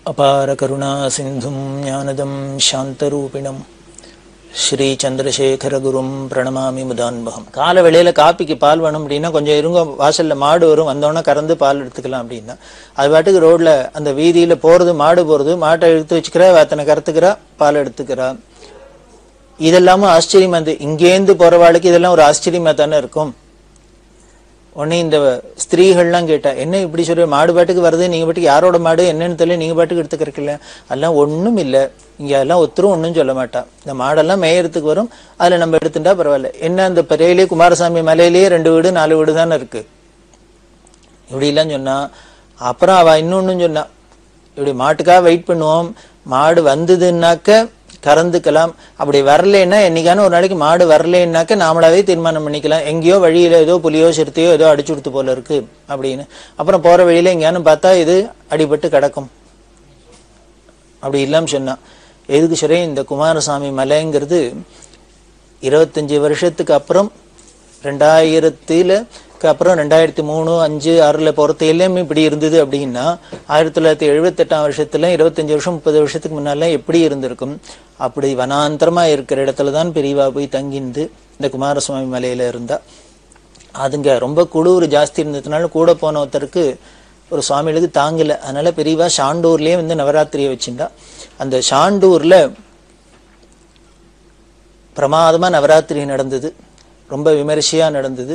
अपारकरुणासिन्धुं ज्ञानदं शान्तरूपिणं ஸ்ரீச்சந்திரசேகரகுரும் பிரணமாமி முதான்பகம் கால வேளையில காப்பிக்கு பால் வேணும் அப்படின்னா கொஞ்சம் இருங்க வாசல்ல மாடு வரும் வந்தோடனே கறந்து பால் எடுத்துக்கலாம் அப்படின்னா அது பாட்டுக்கு ரோட்ல அந்த வீதியில போறது மாடு போறது மாட்டை எடுத்து வச்சுக்கிறா அத்தனை கறத்துக்கிறா பால் எடுத்துக்கிறா இதெல்லாமும் ஆச்சரியமா இருந்து இங்கேருந்து போறவாளுக்கு இதெல்லாம் ஒரு ஆச்சரியமா தானே இருக்கும் உடனே இந்த ஸ்திரீகள்லாம் கேட்டா என்ன இப்படி சொல்ற மாடு பாட்டுக்கு வருது நீங்க பாட்டுக்கு யாரோட மாடு என்னன்னு தெரியல நீங்க பாட்டுக்கு எடுத்துக்கிறக்கல அதெல்லாம் ஒண்ணும் இல்ல இங்க எல்லாம் ஒத்துரும் ஒண்ணும் சொல்ல மாட்டா இந்த மாடெல்லாம் மேயறதுக்கு வரும் அதுல நம்ம எடுத்துட்டா பரவாயில்ல என்ன அந்த பெரையிலேயே குமாரசாமி மலையிலேயே ரெண்டு வீடு நாலு வீடு தானே இருக்கு இப்படி எல்லாம் சொன்னா அப்புறம் அவ இன்னொன்னு சொன்னா இப்படி மாட்டுக்காக வெயிட் பண்ணுவோம் மாடு வந்ததுன்னாக்க கறந்துக்கலாம் அப்படி வரலைன்னா என்னைக்கான ஒரு நாளைக்கு மாடு வரலைன்னாக்க நாமளாவே தீர்மானம் பண்ணிக்கலாம் எங்கேயோ வழியில ஏதோ புலியோ சிறுத்தையோ ஏதோ அடிச்சு கொடுத்து போல இருக்கு அப்படின்னு அப்புறம் போற வழியில எங்கேயானு பார்த்தா இது அடிபட்டு கிடக்கும் அப்படி இல்லாம சொன்னா எதுக்கு சரி இந்த குமாரசாமி மலைங்கிறது இருபத்தஞ்சு வருஷத்துக்கு அப்புறம் ரெண்டாயிரத்துல அப்புறம் ரெண்டாயிரத்தி மூணு அஞ்சு ஆறுல பொறுத்த எல்லாமே இப்படி இருந்தது அப்படின்னா ஆயிரத்தி தொள்ளாயிரத்தி எழுபத்தெட்டாம் வருஷத்துல இருபத்தஞ்சு வருஷம் முப்பது வருஷத்துக்கு முன்னால எப்படி இருந்திருக்கும் அப்படி வனாந்தரமா இருக்கிற இடத்துல தான் பெரியவா போய் தங்கிந்து இந்த குமாரசுவாமி மலையில இருந்தா அதுங்க ரொம்ப குளிர் ஜாஸ்தி இருந்ததுனால கூட போன ஒருத்தருக்கு ஒரு சுவாமிகளுக்கு தாங்கல அதனால பெரியவா ஷாண்டூர்லயே வந்து நவராத்திரியை வச்சுட்டா அந்த ஷாண்டூர்ல பிரமாதமா நவராத்திரி நடந்தது ரொம்ப விமரிசையா நடந்தது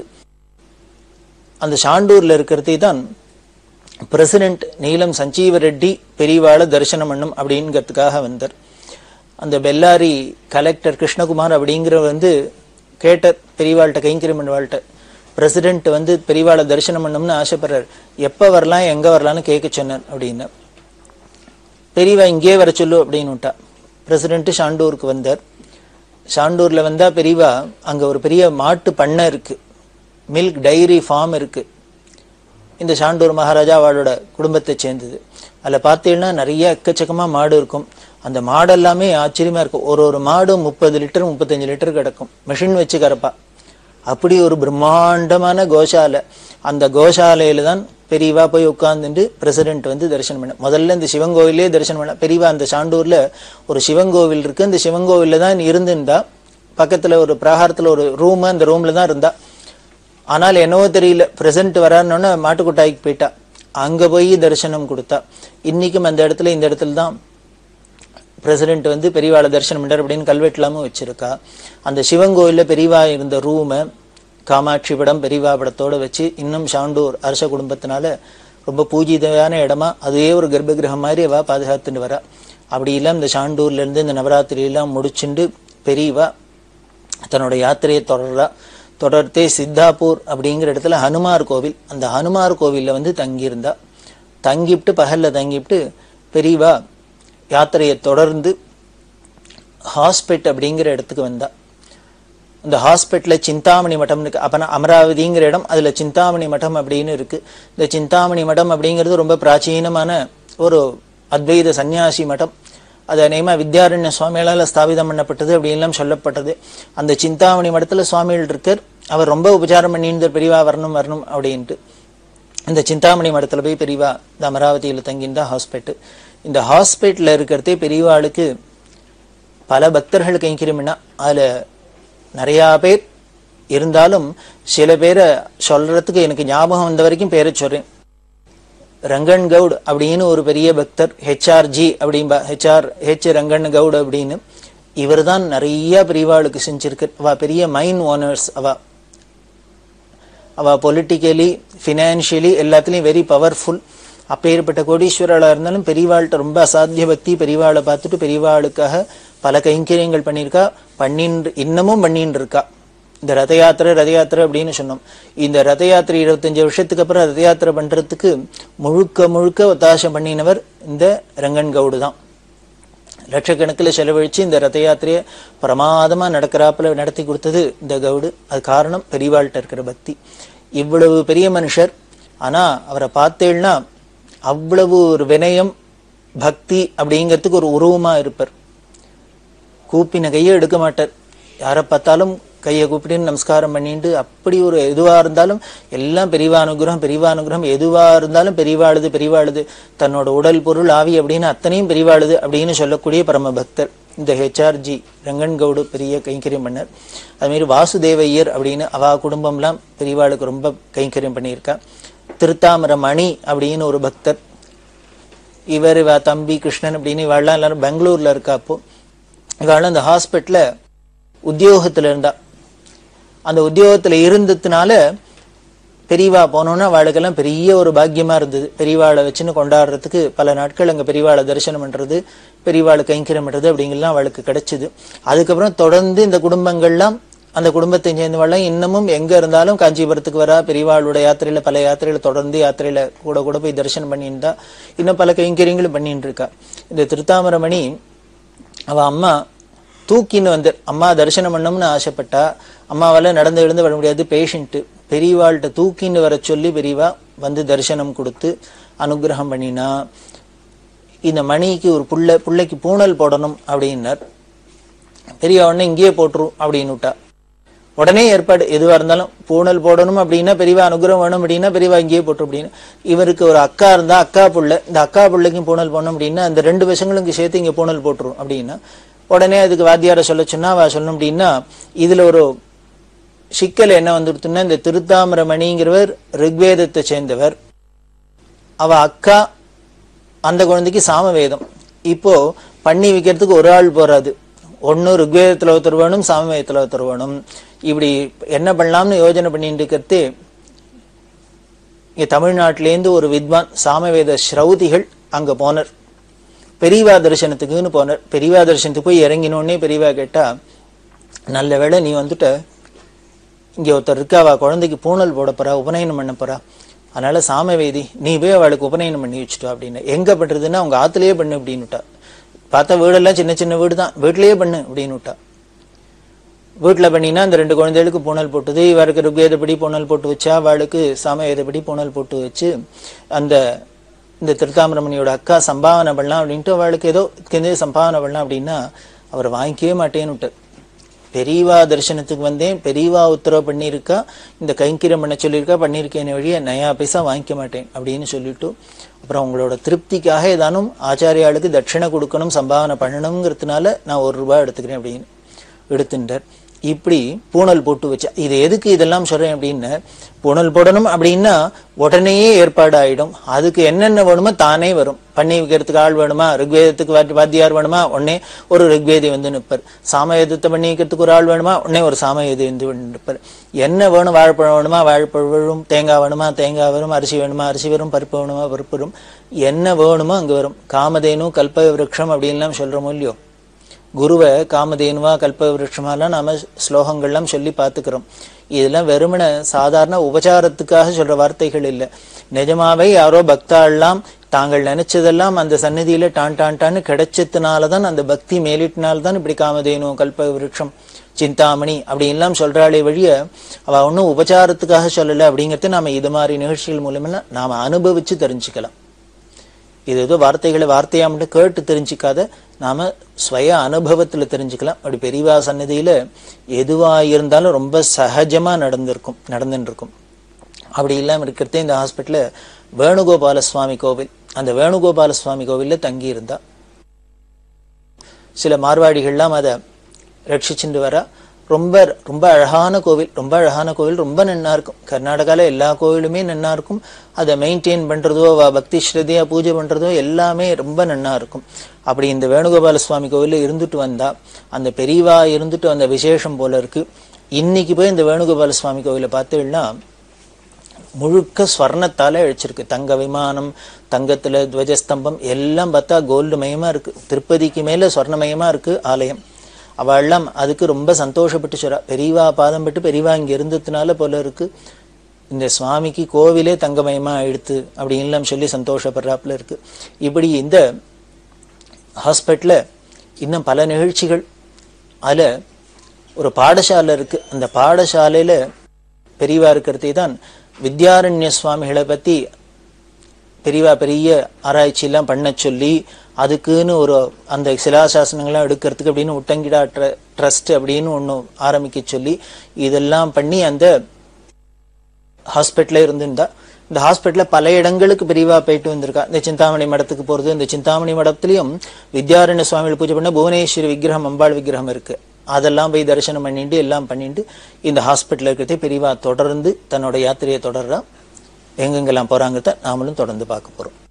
அந்த ஷாண்டூர்ல இருக்கிறதே தான் பிரசிடென்ட் நீலம் சஞ்சீவ ரெட்டி பெரியவாள தரிசனம் பண்ணும் அப்படிங்கிறதுக்காக வந்தார் அந்த பெல்லாரி கலெக்டர் கிருஷ்ணகுமார் அப்படிங்கிறவர் வந்து கேட்டார் பெரியவாள்கிட்ட கைங்கரியம் பண்ணுவாள்கிட்ட பிரசிடென்ட் வந்து பெரியவாளை தரிசனம் பண்ணணும்னு ஆசைப்படுறார் எப்ப வரலாம் எங்க வரலாம்னு கேட்க சொன்னார் அப்படின்னு பெரியவா இங்கே வர சொல்லு அப்படின்னு விட்டா பிரசிடென்ட் ஷாண்டூருக்கு வந்தார் ஷாண்டூர்ல வந்தா பெரியவா அங்க ஒரு பெரிய மாட்டு பண்ணை இருக்கு மில்க் டைரி ஃபார்ம் இருக்கு இந்த ஷாண்டூர் மகாராஜா அவளோட குடும்பத்தை சேர்ந்தது அதில் பார்த்தீங்கன்னா நிறைய எக்கச்சக்கமா மாடு இருக்கும் அந்த மாடெல்லாமே ஆச்சரியமா இருக்கும் ஒரு ஒரு மாடு முப்பது லிட்டர் முப்பத்தஞ்சு லிட்டர் கிடக்கும் மிஷின் வச்சு கறப்பா அப்படி ஒரு பிரம்மாண்டமான கோசாலை அந்த கோசாலையில தான் பெரியவா போய் உட்கார்ந்துட்டு பிரசிடென்ட் வந்து தரிசனம் பண்ண முதல்ல இந்த சிவன் கோவிலே தரிசனம் பண்ண பெரியவா அந்த சாண்டூர்ல ஒரு சிவன் கோவில் இருக்கு அந்த சிவன் கோவில்ல தான் இருந்திருந்தா பக்கத்துல ஒரு பிரகாரத்துல ஒரு ரூம் அந்த ரூம்ல தான் இருந்தா ஆனால் என்னவோ தெரியல பிரசன்ட் வரான்னு மாட்டுக்கொட்டாய்க்கு போயிட்டா அங்க போய் தரிசனம் கொடுத்தா இன்னைக்கும் அந்த இடத்துல இந்த இடத்துல தான் பிரசிடென்ட் வந்து பெரியவாளை தரிசனம் பண்ணார் அப்படின்னு கல்வெட்டுலாமும் வச்சிருக்கா அந்த சிவன் கோயில்ல பெரியவா இருந்த ரூமை காமாட்சி படம் பெரியவா படத்தோட வச்சு இன்னும் ஷாண்டூர் அரச குடும்பத்தினால ரொம்ப பூஜிதமான இடமா அதுவே ஒரு கர்ப்பகிரகம் மாதிரி அவ பாதுகாத்துட்டு வரா அப்படி இல்லாம இந்த ஷாண்டூர்ல இருந்து இந்த நவராத்திரி எல்லாம் முடிச்சுண்டு பெரியவா தன்னோட யாத்திரையை தொடர்றா தொடர்த்தே சித்தாப்பூர் அப்படிங்கிற இடத்துல ஹனுமார் கோவில் அந்த ஹனுமார் கோவில்ல வந்து தங்கியிருந்தா தங்கிவிட்டு பகல்ல தங்கிவிட்டு பெரியவா யாத்திரையை தொடர்ந்து ஹாஸ்பிட் அப்படிங்கிற இடத்துக்கு வந்தா இந்த ஹாஸ்பிட்டல்ல சிந்தாமணி மட்டம் இருக்கு அப்பனா அமராவதிங்கிற இடம் அதுல சிந்தாமணி மட்டம் அப்படின்னு இருக்கு இந்த சிந்தாமணி மட்டம் அப்படிங்கிறது ரொம்ப பிராச்சீனமான ஒரு அத்வைத சன்னியாசி மட்டம் அது அநேகமா வித்யாரண்ய சுவாமிகளால ஸ்தாபிதம் பண்ணப்பட்டது அப்படின்லாம் சொல்லப்பட்டது அந்த சிந்தாமணி மடத்துல சுவாமிகள் இருக்கார் அவர் ரொம்ப உபச்சாரம் பண்ணியிருந்தார் பெரியவா வரணும் வரணும் அப்படின்ட்டு இந்த சிந்தாமணி மடத்துல போய் பெரியவா இந்த அமராவதியில தங்கியிருந்தா ஹாஸ்பிட்டல் இந்த ஹாஸ்பிட்டல்ல இருக்கிறதே பெரியவாளுக்கு பல பக்தர்கள் கைங்கிறோம்னா அதுல நிறைய பேர் இருந்தாலும் சில பேரை சொல்றதுக்கு எனக்கு ஞாபகம் வந்த வரைக்கும் பேரை சொல்றேன் ரங்கன் கவுட் அப்படின்னு ஒரு பெரிய பக்தர் ஹெச்ஆர்ஜி அப்படின்பா ஹெச்ஆர் ஹெச் ரங்கன் கவுட் அப்படின்னு இவர் தான் நிறைய பெரியவாளுக்கு செஞ்சிருக்கு அவ பெரிய மைன் ஓனர்ஸ் அவ அவ பொலிட்டிக்கலி ஃபினான்ஷியலி எல்லாத்துலேயும் வெரி பவர்ஃபுல் அப்பேற்பட்ட கோடீஸ்வரர்களாக இருந்தாலும் பெரியவாள்கிட்ட ரொம்ப அசாத்திய பக்தி பெரியவாளை பார்த்துட்டு பெரியவாளுக்காக பல கைங்கரியங்கள் பண்ணியிருக்கா பண்ணின்று இன்னமும் பண்ணின்னு இருக்கா இந்த ரத யாத்திரை ரத யாத்திரை அப்படின்னு சொன்னோம் இந்த ரத யாத்திரை இருபத்தஞ்சு வருஷத்துக்கு அப்புறம் ரத யாத்திரை பண்றதுக்கு முழுக்க முழுக்க ஒத்தாசம் பண்ணினவர் இந்த ரங்கன் கவுடு தான் லட்சக்கணக்கில் செலவழிச்சு இந்த ரத யாத்திரையை பிரமாதமா நடக்கிறாப்புல நடத்தி கொடுத்தது இந்த கவுடு அது காரணம் பெரியவாள்கிட்ட இருக்கிற பக்தி இவ்வளவு பெரிய மனுஷர் ஆனா அவரை பார்த்தேன்னா அவ்வளவு ஒரு வினயம் பக்தி அப்படிங்கிறதுக்கு ஒரு உருவமா இருப்பார் கூப்பின கையை எடுக்க மாட்டார் யாரை பார்த்தாலும் கையை கூப்பிட்டு நமஸ்காரம் பண்ணிட்டு அப்படி ஒரு எதுவா இருந்தாலும் எல்லாம் பெரியவா அனுகிரகம் பெரியவா அனுகிரகம் எதுவா இருந்தாலும் பெரியவாளுது பெரியவாளுது தன்னோட உடல் பொருள் ஆவி அப்படின்னு அத்தனையும் பெரியவாளுது அப்படின்னு சொல்லக்கூடிய பரம பக்தர் இந்த ஹெச்ஆர்ஜி ரங்கன் கவுடு பெரிய கைங்கரியம் பண்ணார் அதுமாரி வாசுதேவையர் அப்படின்னு அவா குடும்பம்லாம் பெரியவாளுக்கு ரொம்ப கைங்கரியம் பண்ணியிருக்கா திருத்தாமர மணி அப்படின்னு ஒரு பக்தர் இவர் இவ தம்பி கிருஷ்ணன் அப்படின்னு இவாள்லாம் எல்லாரும் பெங்களூர்ல இருக்கா அப்போ இவாள் அந்த ஹாஸ்பிட்டல்ல உத்தியோகத்துல இருந்தா அந்த உத்தியோகத்துல இருந்ததுனால பெரியவா போனோன்னா அவளுக்கெல்லாம் பெரிய ஒரு பாக்கியமா இருந்தது பெரியவாளை வச்சுன்னு கொண்டாடுறதுக்கு பல நாட்கள் அங்க பெரியவாளை தரிசனம் பண்றது பெரியவாளை கைங்கரியம் பண்றது அப்படிங்கலாம் அவளுக்கு கிடைச்சது அதுக்கப்புறம் தொடர்ந்து இந்த குடும்பங்கள்லாம் அந்த குடும்பத்தை சேர்ந்தவெல்லாம் இன்னமும் எங்க இருந்தாலும் காஞ்சிபுரத்துக்கு வரா பெரியவாளோட யாத்திரையில பல யாத்திரையில தொடர்ந்து யாத்திரையில கூட கூட போய் தரிசனம் பண்ணியிருந்தா இன்னும் பல கைங்கரியங்களும் பண்ணிட்டு இருக்கா இந்த திருத்தாமரமணி அவ அம்மா தூக்கின்னு வந்து அம்மா தரிசனம் பண்ணணும்னு ஆசைப்பட்டா அம்மாவால நடந்து எழுந்து வர முடியாது பேஷண்ட்டு பெரியவாள்கிட்ட தூக்கின்னு வர சொல்லி பெரியவா வந்து தரிசனம் கொடுத்து அனுகிரகம் பண்ணினா இந்த மணிக்கு ஒரு புள்ள புள்ளைக்கு பூணல் போடணும் அப்படின்னார் பெரியவா உடனே இங்கேயே போட்டுரும் அப்படின்னு விட்டா உடனே ஏற்பாடு எதுவா இருந்தாலும் பூணல் போடணும் அப்படின்னா பெரியவா அனுகிரகம் வேணும் அப்படின்னா பெரியவா இங்கேயே போட்டு அப்படின்னு இவருக்கு ஒரு அக்கா இருந்தா அக்கா புள்ள இந்த அக்கா பிள்ளைக்கும் பூணல் போடணும் அப்படின்னா அந்த ரெண்டு விஷயங்களுக்கு சேர்த்து இங்க பூணல் போட்டுரும் அப்படின்னா உடனே அதுக்கு வாத்தியார சொல்ல சொன்னா அவ சொல்லணும் அப்படின்னா இதுல ஒரு சிக்கல் என்ன வந்துடுத்துன்னா இந்த திருத்தாமரமணிங்கிறவர் ரிக்வேதத்தை சேர்ந்தவர் அவ அக்கா அந்த குழந்தைக்கு சாமவேதம் இப்போ பண்ணி வைக்கிறதுக்கு ஒரு ஆள் போறாது ஒன்னு ருக்வேதத்துல ஒருத்தர் வேணும் சாமவேதத்துல ஒருத்தர் வேணும் இப்படி என்ன பண்ணலாம்னு யோஜனை பண்ணிட்டு இருக்கிறது இங்க தமிழ்நாட்டிலேருந்து ஒரு வித்வான் சாமவேத ஸ்ரௌதிகள் அங்க போனர் பெரியவா தரிசனத்துக்குன்னு போனார் பெரியவா தரிசனத்துக்கு போய் இறங்கினோடனே பெரியவா கேட்டா நல்ல வேளை நீ வந்துட்ட இங்க ஒருத்தர் இருக்கா அவ குழந்தைக்கு பூணல் போட போறா உபநயனம் பண்ண போறா அதனால சாமவேதி நீ போய் அவளுக்கு உபநயனம் பண்ணி வச்சுட்டா அப்படின்னு எங்க பண்றதுன்னா அவங்க ஆத்துலயே பண்ணு அப்படின்னுட்டா பார்த்தா வீடெல்லாம் சின்ன சின்ன வீடு தான் வீட்லயே பண்ணு அப்படின்னு விட்டா வீட்டுல பண்ணினா அந்த ரெண்டு குழந்தைகளுக்கு பூணல் போட்டது இவருக்கு ருக்வேதப்படி பூணல் போட்டு வச்சா அவளுக்கு சாமவேதப்படி பூணல் போட்டு வச்சு அந்த இந்த திருத்தாமரமணியோட அக்கா சம்பாவனை பண்ணலாம் அப்படின்ட்டு அவளுக்கு ஏதோ தெரிஞ்ச சம்பாவனை பண்ணலாம் அப்படின்னா அவர் வாங்கிக்கவே மாட்டேன்னு விட்டார் பெரியவா தரிசனத்துக்கு வந்தேன் பெரியவா உத்தரவு பண்ணியிருக்கா இந்த கைங்கிரம் பண்ண சொல்லியிருக்கா பண்ணியிருக்கேன் வழிய நயா பைசா வாங்கிக்க மாட்டேன் அப்படின்னு சொல்லிட்டு அப்புறம் உங்களோட திருப்திக்காக ஏதானும் ஆச்சாரியாளுக்கு தட்சிணை கொடுக்கணும் சம்பாவனை பண்ணணுங்கிறதுனால நான் ஒரு ரூபாய் எடுத்துக்கிறேன் அப்படின்னு எடுத்துட்டார் இப்படி பூணல் போட்டு வச்சா இது எதுக்கு இதெல்லாம் சொல்றேன் அப்படின்னு பூணல் போடணும் அப்படின்னா உடனேயே ஏற்பாடு ஆயிடும் அதுக்கு என்னென்ன வேணுமோ தானே வரும் பண்ணி வைக்கிறதுக்கு ஆள் வேணுமா ரிக்வேதத்துக்கு வாத்தி- வாத்தியார் வேணுமா உடனே ஒரு ரிக்வேதி வந்து நிற்பார் சாமவேதத்தை பண்ணி வைக்கிறதுக்கு ஒரு ஆள் வேணுமா உடனே ஒரு சாமவேதி வந்து நிற்பார் என்ன வேணும் வாழைப்பழம் வேணுமா வாழைப்பழம் வரும் தேங்காய் வேணுமா தேங்காய் வரும் அரிசி வேணுமா அரிசி வரும் பருப்பு வேணுமா பருப்பு வரும் என்ன வேணுமோ அங்க வரும் காமதேனு கல்ப விருட்சம் அப்படின்லாம் சொல்றோமோ இல்லையோ குருவை காமதேனுவா கல்ப விருட்சமாலாம் நாம ஸ்லோகங்கள்லாம் சொல்லி பார்த்துக்கிறோம் இதெல்லாம் வெறுமன சாதாரண உபச்சாரத்துக்காக சொல்ற வார்த்தைகள் இல்லை நிஜமாவே யாரோ பக்தாள்லாம் தாங்கள் நினைச்சதெல்லாம் அந்த சந்நிதியில டான் டான் டான்னு கிடைச்சதுனாலதான் அந்த பக்தி மேலிட்டினால்தான் இப்படி காமதேனு கல்ப விருட்சம் சிந்தாமணி அப்படி எல்லாம் சொல்றாளே வழிய அவ ஒன்றும் உபச்சாரத்துக்காக சொல்லல அப்படிங்கறது நாம இது மாதிரி நிகழ்ச்சிகள் மூலமா நாம அனுபவிச்சு தெரிஞ்சுக்கலாம் இது ஏதோ வார்த்தைகளை வார்த்தையா மட்டும் கேட்டு தெரிஞ்சுக்காத நாம ஸ்வய அனுபவத்துல தெரிஞ்சுக்கலாம் அப்படி பெரியவா சன்னதியில எதுவா இருந்தாலும் ரொம்ப சகஜமா நடந்திருக்கும் நடந்துட்டு இருக்கும் அப்படி இல்லாம இருக்கிறதே இந்த ஹாஸ்பிட்டல்ல வேணுகோபால சுவாமி கோவில் அந்த வேணுகோபால சுவாமி கோவில்ல தங்கி இருந்தா சில மார்வாடிகள்லாம் அதை ரட்சிச்சுட்டு வரா ரொம்ப ரொம்ப அழகான கோவில் ரொம்ப அழகான கோவில் ரொம்ப நன்னா இருக்கும் கர்நாடகால எல்லா கோவிலுமே நன்னா இருக்கும் அதை மெயின்டைன் பண்றதோ அவ பக்தி ஸ்ரத்தையா பூஜை பண்றதோ எல்லாமே ரொம்ப நன்னா இருக்கும் அப்படி இந்த வேணுகோபால சுவாமி கோவில்ல இருந்துட்டு வந்தா அந்த பெரியவா இருந்துட்டு வந்த விசேஷம் போல இருக்கு இன்னைக்கு போய் இந்த வேணுகோபால சுவாமி கோவிலை பார்த்தீங்கன்னா முழுக்க ஸ்வர்ணத்தால அழிச்சிருக்கு தங்க விமானம் தங்கத்துல துவஜஸ்தம்பம் எல்லாம் பார்த்தா கோல்டு மயமா இருக்கு திருப்பதிக்கு மேல ஸ்வர்ணமயமா இருக்கு ஆலயம் அவெல்லாம் அதுக்கு ரொம்ப சந்தோஷப்பட்டு சொல்றா பெரியவா பாதம் பட்டு பெரியவா இங்க இருந்ததுனால போல இருக்கு இந்த சுவாமிக்கு கோவிலே தங்கமயமா ஆயிடுத்து அப்படின்லாம் சொல்லி சந்தோஷப்படுறாப்புல இருக்கு இப்படி இந்த ஹாஸ்பிட்டல்ல இன்னும் பல நிகழ்ச்சிகள் அதுல ஒரு பாடசாலை இருக்கு அந்த பாடசாலையில பெரியவா இருக்கிறதே தான் வித்யாரண்ய சுவாமிகளை பத்தி பெரியவா பெரிய ஆராய்ச்சி எல்லாம் பண்ண சொல்லி அதுக்குன்னு ஒரு அந்த சிலாசாசனங்கள்லாம் எடுக்கிறதுக்கு அப்படின்னு உட்டங்கிடா ட்ரஸ்ட் அப்படின்னு ஒன்று ஆரம்பிக்க சொல்லி இதெல்லாம் பண்ணி அந்த ஹாஸ்பிட்டல்ல இருந்திருந்தா இந்த ஹாஸ்பிட்டல்ல பல இடங்களுக்கு பெரியவா போயிட்டு வந்திருக்கா இந்த சிந்தாமணி மடத்துக்கு போறது இந்த சிந்தாமணி மடத்துலயும் வித்யாரண்ய சுவாமிகள் பூஜை பண்ண புவனேஸ்வரி விக்கிரகம் அம்பாள் விக்கிரகம் இருக்கு அதெல்லாம் போய் தரிசனம் பண்ணிட்டு எல்லாம் பண்ணிட்டு இந்த ஹாஸ்பிட்டல் இருக்கிறதே பெரியவா தொடர்ந்து தன்னோட யாத்திரையை தொடர்றா எங்கெங்கெல்லாம் போறாங்கிறத நாமளும் தொடர்ந்து பார்க்க போறோம்